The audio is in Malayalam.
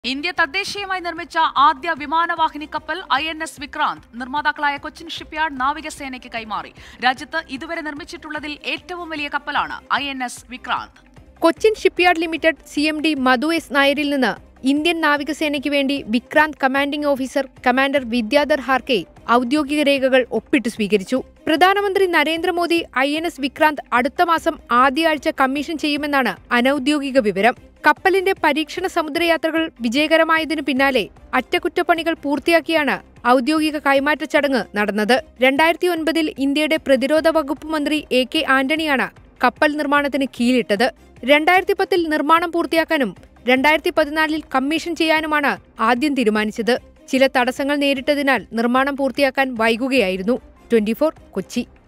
ഇന്ത്യ തദ്ദേശീയമായി നിർമ്മിച്ച ആദ്യ വിമാനവാഹിനി കപ്പൽ ഐ എൻ എസ് വിക്രാന്ത് നിർമ്മാതാക്കളായ കൊച്ചിൻ ഷിപ്പ്യാർഡ് നാവികസേനയ്ക്ക് കൈമാറി രാജ്യത്ത് ഇതുവരെ നിർമ്മിച്ചിട്ടുള്ളതിൽ ഏറ്റവും വലിയ കപ്പലാണ് I N S Vikrant Cochin shipyard limited C M D Madhu S നായരിൽ നിന്ന് ഇന്ത്യൻ നാവികസേനയ്ക്ക് വേണ്ടി Vikrant commanding officer commander Vidyadhar Harke ഔദ്യോഗിക രേഖകൾ ഒപ്പിട്ട് സ്വീകരിച്ചു പ്രധാനമന്ത്രി Narendra Modi I N S Vikrant അടുത്ത മാസം ആദ്യ ആഴ്ച കമ്മീഷൻ ചെയ്യുമെന്നാണ് അനൌദ്യോഗിക വിവരം കപ്പലിന്റെ പരീക്ഷണ സമുദ്രയാത്രകൾ വിജയകരമായതിനു പിന്നാലെ അറ്റകുറ്റപ്പണികൾ പൂർത്തിയാക്കിയാണ് ഔദ്യോഗിക കൈമാറ്റ ചടങ്ങ് നടന്നത് രണ്ടായിരത്തി ഒൻപതിൽ ഇന്ത്യയുടെ പ്രതിരോധ വകുപ്പ് മന്ത്രി എ കെ ആന്റണിയാണ് കപ്പൽ നിർമ്മാണത്തിന് കീഴിട്ടത് രണ്ടായിരത്തി പത്തിൽ നിർമ്മാണം പൂർത്തിയാക്കാനും രണ്ടായിരത്തി പതിനാലിൽ കമ്മീഷൻ ചെയ്യാനുമാണ് ആദ്യം തീരുമാനിച്ചത് ചില തടസ്സങ്ങൾ നേരിട്ടതിനാൽ നിർമ്മാണം പൂർത്തിയാക്കാൻ വൈകുകയായിരുന്നു ട്വന്റി കൊച്ചി